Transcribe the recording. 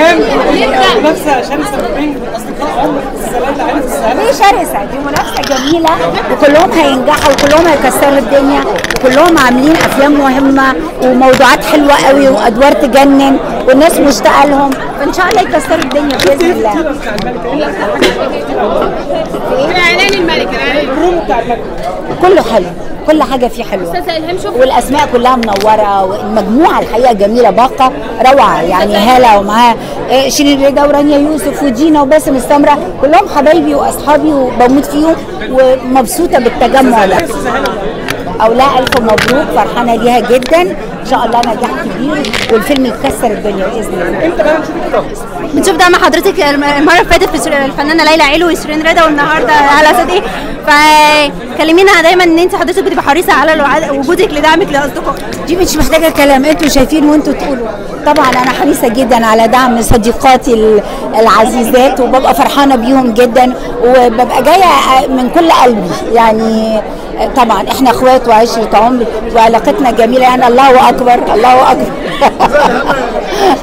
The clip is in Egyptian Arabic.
كان منافسه شرسه ما بين اصدقاء عمر السلام عائله السلام دي شرسه دي منافسه جميله وكلهم هينجحوا وكلهم هيكسروا الدنيا وكلهم عاملين افلام مهمه وموضوعات حلوه قوي وادوار تجنن والناس مشتاقه لهم فان شاء الله يكسروا الدنيا باذن الله بتاع الملكه اعلان الملك الاعلان الروم بتاع الملكه كله حلو كل حاجه فيه حلوه استاذه الهام شوف والاسماء كلها منوره والمجموعه الحقيقه جميله باقه روعه يعني هاله ومعاها آه، شيرين رضا ورانيا يوسف ودينا وباسم السمره كلهم حبايبي واصحابي وبموت فيهم ومبسوطه بالتجمع ده او لا الف مبروك فرحانه ليها جدا ان شاء الله نجاح كبير والفيلم يكسر الدنيا باذن الله امتى بقى نشوف الكتاب بنشوف ده مع حضرتك الم- المره اللي فاتت في شر- الفنانه ليلى علو وشيرين رضا والنهارده على صدقي فكلمينا دايما ان انت حضرتك بتبقى حريصه على الوع- وجودك لدعمك لاصدقائك دي مش محتاجه كلام انتوا شايفين وانتوا تقولوا طبعا انا حريصه جدا على دعم صديقاتي ال- العزيزات وببقى فرحانه بيهم جدا وببقى جايه من كل قلبي يعني طبعا احنا اخوات وعشره عمر وعلاقتنا جميله يعني الله اكبر الله اكبر